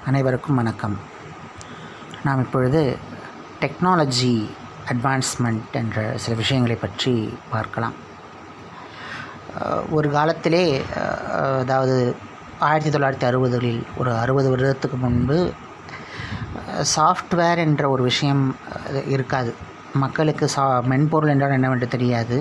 அனைவருக்கும் வணக்கம் நாம் இப்பொழுது டெக்னாலஜி அட்வான்ஸ்மெண்ட் என்ற சில விஷயங்களை பற்றி பார்க்கலாம் அஹ், ஒரு காலத்திலே அஹ், அதாவது ஆயிரத்தி தொள்ளாயிரத்தி அறுபதுகளில் ஒரு அறுபது வருடத்துக்கு முன்பு சாஃப்ட்வேர் என்ற ஒரு விஷயம் அஹ், இருக்காது மக்களுக்கு சா மென்பொருள் என்றால் என்னவென்று தெரியாது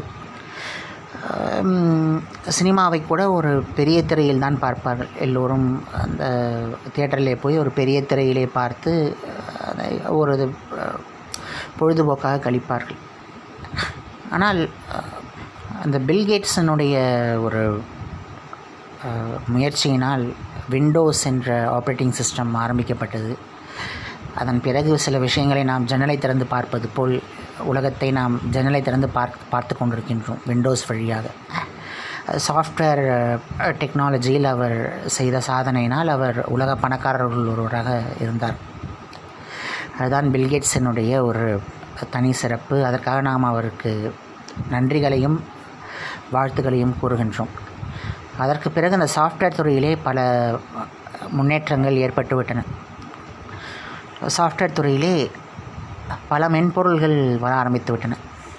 ஹம், சினிமாவை கூட ஒரு பெரிய திரையில் தான் பார்ப்பார்கள் எல்லோரும் அந்த தியேட்டரிலே போய் ஒரு பெரிய திரையிலே பார்த்து அதை ஒரு இது, அஹ், பொழுதுபோக்காக கழிப்பார்கள் ஆனால் அஹ், அந்த பில்கேட்ஸனுடைய ஒரு அஹ், முயற்சியினால் விண்டோஸ் என்ற ஆப்ரேட்டிங் சிஸ்டம் ஆரம்பிக்கப்பட்டது அதன் பிறகு சில விஷயங்களை நாம் ஜன்னலை திறந்து பார்ப்பது போல் உலகத்தை நாம் ஜன்னலை திறந்து பார்த்து பார்த்து கொண்டிருக்கின்றோம் விண்டோஸ் வழியாக சாஃப்ட்வேர் டெக்னாலஜியில் அவர் செய்த சாதனையினால் அவர் உலக பணக்காரர்கள் ஒருவராக இருந்தார் அதுதான் பில்கேட்ஸினுடைய ஒரு தனி சிறப்பு அதற்காக நாம் அவருக்கு நன்றிகளையும் வாழ்த்துக்களையும் கூறுகின்றோம் அதற்கு பிறகு அந்த சாஃப்ட்வேர் துறையிலே பல முன்னேற்றங்கள் ஏற்பட்டுவிட்டன சாஃப்ட்வேர் துறையிலே பல மென்பொருள்கள் வர ஆரம்பித்து விட்டன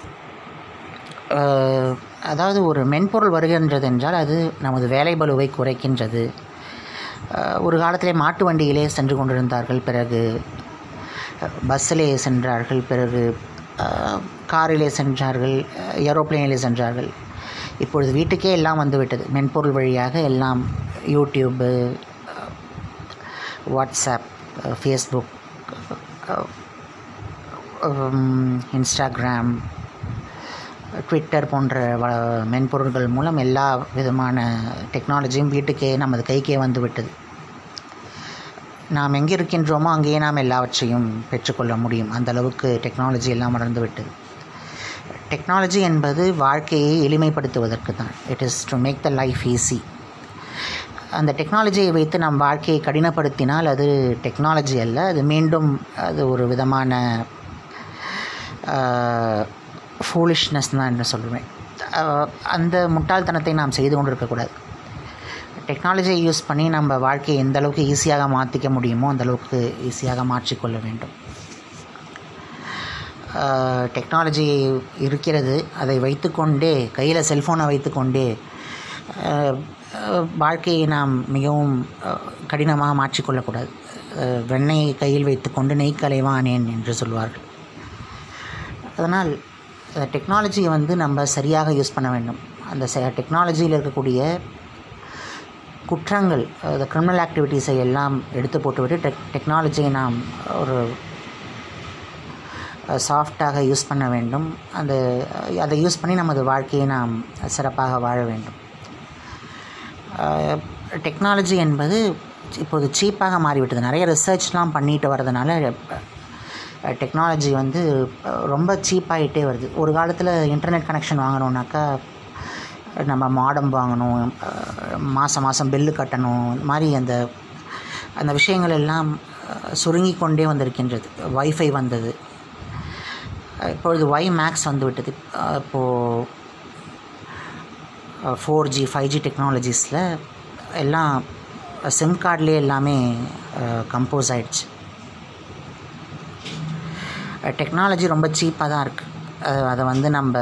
அஹ், அதாவது ஒரு மென்பொருள் வருகின்றது என்றால் அது நமது வேலை பளுவை குறைக்கின்றது அஹ், ஒரு காலத்திலே மாட்டு வண்டியிலே சென்று கொண்டிருந்தார்கள் பிறகு அஹ், பஸ்ஸிலே சென்றார்கள் பிறகு அஹ், காரிலே சென்றார்கள் அஹ், ஏரோப்ளேனிலே சென்றார்கள் இப்பொழுது வீட்டுக்கே எல்லாம் வந்துவிட்டது மென்பொருள் வழியாக எல்லாம் யூடியூப்பு அஹ், வாட்ஸ்அப் அஹ், ஃபேஸ்புக் அஹ், உம், இன்ஸ்டாகிராம் ட்விட்டர் போன்ற வ மென்பொருள்கள் மூலம் எல்லா விதமான டெக்னாலஜியும் வீட்டுக்கே நமது கைக்கே வந்து விட்டது நாம் எங்கே இருக்கின்றோமோ அங்கேயே நாம் எல்லாவற்றையும் பெற்றுக்கொள்ள முடியும் அந்த அளவுக்கு டெக்னாலஜி எல்லாம் வளர்ந்து விட்டது டெக்னாலஜி என்பது வாழ்க்கையை எளிமைப்படுத்துவதற்கு தான் it is to make the life easy அந்த டெக்னாலஜியை வைத்து நம் வாழ்க்கையை கடினப்படுத்தினால் அது டெக்னாலஜி அல்ல அது மீண்டும் அது ஒரு விதமான ஃபூலிஷ்னஸ் தான் என்று சொல்லுவேன் அஹ், அந்த முட்டாள்தனத்தை நாம் செய்து கொண்டிருக்கக்கூடாது டெக்னாலஜியை யூஸ் பண்ணி நம்ம வாழ்க்கையை எந்த அளவுக்கு ஈஸியாக மாற்றிக்க முடியுமோ அந்த அளவுக்கு ஈஸியாக மாற்றிக்கொள்ள வேண்டும் டெக்னாலஜி இருக்கிறது அதை வைத்துக்கொண்டே கையில் செல்ஃபோனை வைத்துக்கொண்டே அஹ், அஹ், வாழ்க்கையை நாம் மிகவும் அஹ், கடினமாக மாற்றிக்கொள்ளக்கூடாது அஹ், வெண்ணெயை கையில் வைத்துக்கொண்டு நெய் கலைவானேன் என்று சொல்வார்கள் அதனால் டெக்னாலஜியை வந்து நம்ம சரியாக யூஸ் பண்ண வேண்டும் அந்த டெக்னாலஜியில் இருக்கக்கூடிய குற்றங்கள் அந்த கிரிமினல் ஆக்டிவிட்டீஸை எல்லாம் எடுத்து போட்டுவிட்டு டெக் டெக்னாலஜியை நாம் ஒரு சாஃப்டாக யூஸ் பண்ண வேண்டும் அந்த அதை யூஸ் பண்ணி நமது வாழ்க்கையை நாம் சிறப்பாக வாழ வேண்டும் டெக்னாலஜி என்பது இப்போது சீப்பாக மாறிவிட்டது நிறைய ரிசர்ச்லாம் பண்ணிட்டு வரதுனால டெக்னாலஜி வந்து அஹ், ரொம்ப சீப்பாகிட்டே வருது ஒரு காலத்தில் இன்டர்நெட் கனெக்ஷன் வாங்கணுன்னாக்கா நம்ம மாடம் வாங்கணும் அஹ், மாதம் மாதம் பில்லு கட்டணும் இந்த மாதிரி அந்த அந்த விஷயங்கள் எல்லாம் அஹ், சுருங்கி கொண்டே வந்திருக்கின்றது வைஃபை வந்தது அஹ், இப்பொழுது ஒய் மேக்ஸ் வந்து விட்டது அஹ், இப்போது ஃபோர் ஜி ஃபைவ் ஜி டெக்னாலஜிஸில் எல்லாம் சிம் கார்ட்லேயே எல்லாமே கம்போஸ் ஆயிடுச்சு டெக்னாலஜி ரொம்ப சீப்பாக தான் இருக்குது அதை வந்து நம்ம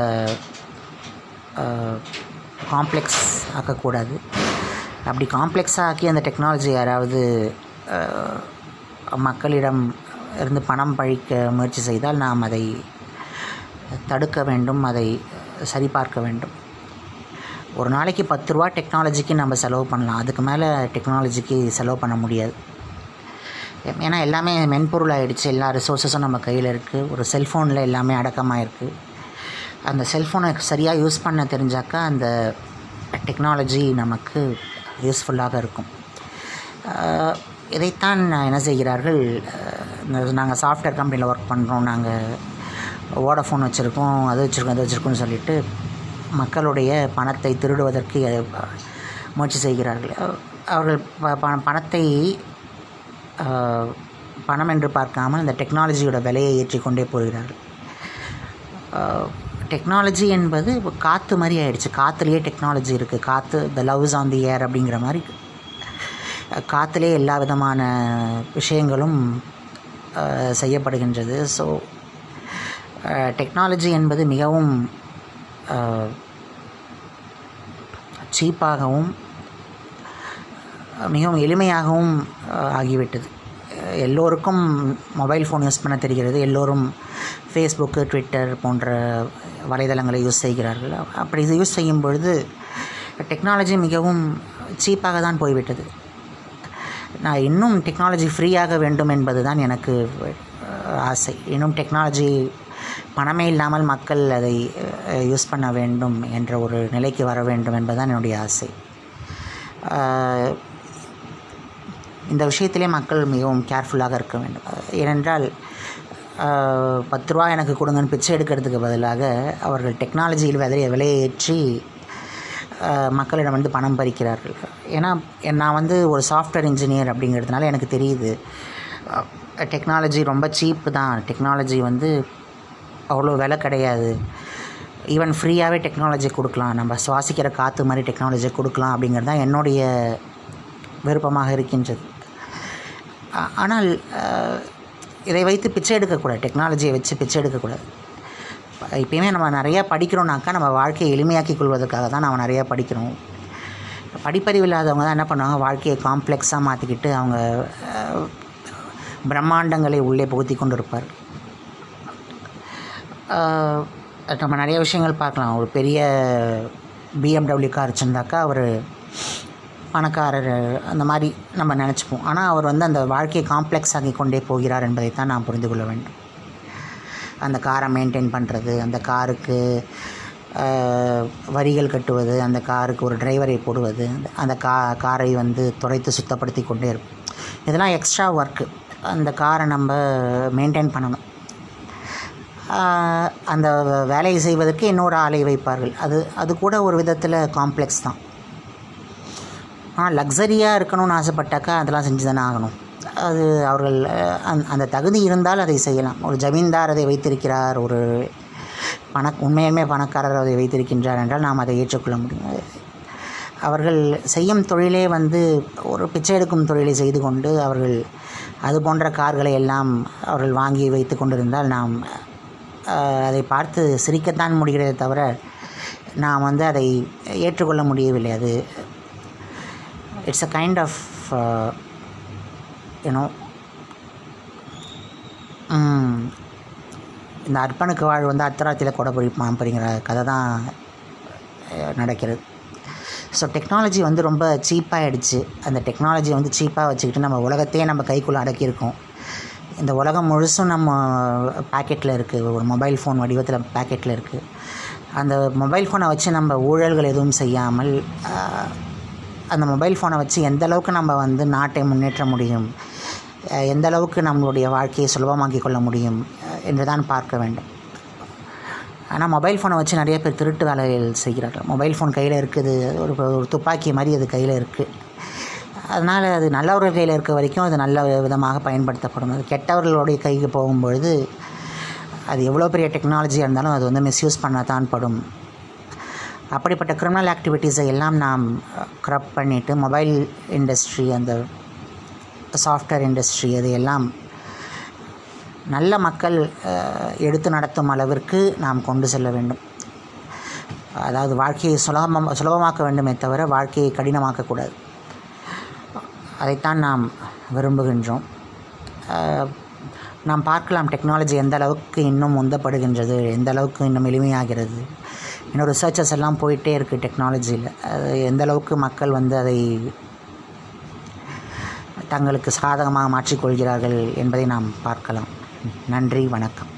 காம்ப்ளெக்ஸ் ஆக்கக்கூடாது அப்படி காம்ப்ளெக்ஸாக ஆக்கி அந்த டெக்னாலஜி யாராவது அஹ், மக்களிடம் இருந்து பணம் பழிக்க முயற்சி செய்தால் நாம் அதை தடுக்க வேண்டும் அதை சரிபார்க்க வேண்டும் ஒரு நாளைக்கு பத்து ரூபா டெக்னாலஜிக்கு நம்ம செலவு பண்ணலாம் அதுக்கு மேலே டெக்னாலஜிக்கு செலவு பண்ண முடியாது ஏன்னா எல்லாமே மென்பொருள் ஆகிடுச்சு எல்லா ரிசோர்ஸஸும் நம்ம கையில் இருக்குது ஒரு செல்ஃபோனில் எல்லாமே அடக்கமாக இருக்குது அந்த செல்ஃபோனை சரியாக யூஸ் பண்ண தெரிஞ்சாக்கா அந்த டெக்னாலஜி நமக்கு யூஸ்ஃபுல்லாக இருக்கும் ஆஹ் இதைத்தான் என்ன செய்கிறார்கள் நாங்கள் சாஃப்ட்வேர் கம்பெனியில் ஒர்க் பண்ணுறோம் நாங்கள் வோடஃபோன் வச்சுருக்கோம் அது வச்சுருக்கோம் அது வச்சுருக்கோம்னு சொல்லிட்டு மக்களுடைய பணத்தை திருடுவதற்கு அஹ், முயற்சி செய்கிறார்கள் அஹ் அவர்கள் ப- ப- பணத்தை ஆஹ், பணம் என்று பார்க்காமல் இந்த டெக்னாலஜியோட விலையை ஏற்றிக்கொண்டே போகிறார்கள் டெக்னாலஜி என்பது இப்போ காற்று மாதிரி ஆயிடுச்சு காற்றுலேயே டெக்னாலஜி இருக்குது காற்று த லவ்ஸ் ஆன் தி ஏர் அப்படிங்கிற மாதிரி காற்றிலே எல்லா விதமான விஷயங்களும் அஹ், செய்யப்படுகின்றது ஸோ டெக்னாலஜி என்பது மிகவும் சீப்பாகவும் மிகவும் எளிமையாகவும் அஹ், ஆகிவிட்டது அஹ், எல்லோருக்கும் மொபைல் ஃபோன் யூஸ் பண்ண தெரிகிறது எல்லோரும் ஃபேஸ்புக்கு ட்விட்டர் போன்ற வலைதளங்களை யூஸ் செய்கிறார்கள் அப்படி இது யூஸ் செய்யும் பொழுது டெக்னாலஜி மிகவும் சீப்பாக தான் போய்விட்டது நான் இன்னும் டெக்னாலஜி ஃப்ரீயாக வேண்டும் என்பது தான் எனக்கு அஹ், ஆசை இன்னும் டெக்னாலஜி பணமே இல்லாமல் மக்கள் அதை யூஸ் பண்ண வேண்டும் என்ற ஒரு நிலைக்கு வர வேண்டும் என்பதுதான் என்னுடைய ஆசை அஹ், இந்த விஷயத்திலே மக்கள் மிகவும் கேர்ஃபுல்லாக இருக்க வேண்டும் ஏனென்றால் அஹ், பத்து ரூபா எனக்கு கொடுங்கன்னு பிச்சை எடுக்கிறதுக்கு பதிலாக அவர்கள் டெக்னாலஜியில் விலையை விலையேற்றி அஹ், மக்களிடம் வந்து பணம் பறிக்கிறார்கள் ஏன்னா நான் வந்து ஒரு சாஃப்ட்வேர் இன்ஜினியர் அப்படிங்கிறதுனால எனக்கு தெரியுது டெக்னாலஜி ரொம்ப சீப்பு தான் டெக்னாலஜி வந்து அவ்வளோ விலை கிடையாது ஈவன் ஃப்ரீயாகவே டெக்னாலஜி கொடுக்கலாம் நம்ம சுவாசிக்கிற காற்று மாதிரி டெக்னாலஜி கொடுக்கலாம் அப்படிங்கிறது தான் என்னுடைய விருப்பமாக இருக்கின்றது ஆ- ஆனால் அஹ், இதை வைத்து பிச்சை எடுக்கக்கூடாது டெக்னாலஜியை வச்சு பிச்சை எடுக்கக்கூடாது இப்பயுமே நம்ம நிறையா படிக்கிறோம்னாக்கா நம்ம வாழ்க்கையை எளிமையாக்கி கொள்வதற்காக தான் நம்ம நிறையா படிக்கிறோம் படிப்பறிவு இல்லாதவங்க தான் என்ன பண்ணுவாங்க வாழ்க்கையை காம்ப்ளெக்ஸாக மாற்றிக்கிட்டு அவங்க அஹ், பிரம்மாண்டங்களை உள்ளே புகுத்தி கொண்டு இருப்பார் ஆஹ், நம்ம நிறைய விஷயங்கள் பார்க்கலாம் ஒரு பெரிய பிஎம்டபிள்யூ கார் வச்சுருந்தாக்கா அவர் பணக்காரர் அந்த மாதிரி நம்ம நினச்சிப்போம் ஆனால் அவர் வந்து அந்த வாழ்க்கையை காம்ப்ளெக்ஸ் ஆக்கி கொண்டே போகிறார் என்பதைத்தான் நாம் புரிந்து கொள்ள வேண்டும் அந்த காரை மெயின்டைன் பண்ணுறது அந்த காருக்கு ஆஹ், வரிகள் கட்டுவது அந்த காருக்கு ஒரு டிரைவரை போடுவது அந்த- அந்த கா காரை வந்து துடைத்து சுத்தப்படுத்தி கொண்டே இருக்கும் இதெல்லாம் எக்ஸ்ட்ரா ஒர்க்கு அந்த காரை நம்ம மெயின்டைன் பண்ணணும் ஆஹ், அந்த வேலையை செய்வதற்கு இன்னொரு ஆளை வைப்பார்கள் அது அது கூட ஒரு விதத்தில் காம்ப்ளெக்ஸ் தான் ஆனால் லக்ஸரியாக இருக்கணும்னு ஆசைப்பட்டாக்கா அதெல்லாம் செஞ்சு தானே ஆகணும் அது அவர்கள் அஹ், அந்த அந்த தகுதி இருந்தால் அதை செய்யலாம் ஒரு ஜமீன்தார் அதை வைத்திருக்கிறார் ஒரு பண உண்மையுமே பணக்காரர் அதை வைத்திருக்கின்றார் என்றால் நாம் அதை ஏற்றுக்கொள்ள முடியும் அவர்கள் செய்யும் தொழிலே வந்து ஒரு பிச்சை எடுக்கும் தொழிலை செய்து கொண்டு அவர்கள் அது போன்ற கார்களை எல்லாம் அவர்கள் வாங்கி வைத்து கொண்டிருந்தால் நாம் அஹ், அதை பார்த்து சிரிக்கத்தான் முடிகிறதே தவிர நாம் வந்து அதை ஏற்றுக்கொள்ள முடியவில்லை அது it's a kind of you know இந்த அர்ப்பனுக்கு வாழ் வந்து அர்த்தராத்தியில் கொடை பிடிப்பான் அப்படிங்கிற கதை தான் அஹ், நடக்கிறது ஸோ டெக்னாலஜி வந்து ரொம்ப சீப்பாகிடுச்சு அந்த டெக்னாலஜி வந்து சீப்பாக வச்சுக்கிட்டு நம்ம உலகத்தையே நம்ம கைக்குள்ளே அடக்கியிருக்கோம் இந்த உலகம் முழுசும் நம்ம பேக்கெட்டில் இருக்குது ஒரு மொபைல் ஃபோன் வடிவத்தில் பேக்கெட்டில் இருக்குது அந்த மொபைல் ஃபோனை வச்சு நம்ம ஊழல்கள் எதுவும் செய்யாமல் ஆஹ், அந்த மொபைல் ஃபோனை வச்சு எந்த அளவுக்கு நம்ம வந்து நாட்டை முன்னேற்ற முடியும் அஹ், எந்த அளவுக்கு நம்மளுடைய வாழ்க்கையை சுலபமாக்கி கொள்ள முடியும் அஹ், என்று தான் பார்க்க வேண்டும் ஆனால் மொபைல் ஃபோனை வச்சு நிறைய பேர் திருட்டு வேலைகள் செய்கிறார்கள் மொபைல் ஃபோன் கையில் இருக்குது அது ஒரு ஒரு துப்பாக்கி மாதிரி அது கையில் இருக்குது அதனால் அது நல்லவர்கள் கையில் இருக்க வரைக்கும் அது நல்ல விதமாக பயன்படுத்தப்படும் அது கெட்டவர்களுடைய கைக்கு போகும்பொழுது அது எவ்வளோ பெரிய டெக்னாலஜியாக இருந்தாலும் அது வந்து மிஸ்யூஸ் பண்ணத்தான் படும் அப்படிப்பட்ட கிரிமினல் ஆக்டிவிட்டீஸை எல்லாம் நாம் க்ரப் பண்ணிவிட்டு மொபைல் இண்டஸ்ட்ரி அந்த சாஃப்ட்வேர் இண்டஸ்ட்ரி அதையெல்லாம் நல்ல மக்கள் அஹ், எடுத்து நடத்தும் அளவிற்கு நாம் கொண்டு செல்ல வேண்டும் அதாவது வாழ்க்கையை சுலபமாக சுலபமாக்க வேண்டுமே தவிர வாழ்க்கையை கடினமாக்கக்கூடாது அதைத்தான் நாம் விரும்புகின்றோம் அஹ், நாம் பார்க்கலாம் டெக்னாலஜி எந்த அளவுக்கு இன்னும் உந்தப்படுகின்றது எந்த அளவுக்கு இன்னும் எளிமையாகிறது இன்னும் ரிசர்ச்சஸ் எல்லாம் போயிட்டே இருக்குது டெக்னாலஜியில் அது எந்த அளவுக்கு மக்கள் வந்து அதை தங்களுக்கு சாதகமாக மாற்றிக்கொள்கிறார்கள் என்பதை நாம் பார்க்கலாம் நன்றி வணக்கம்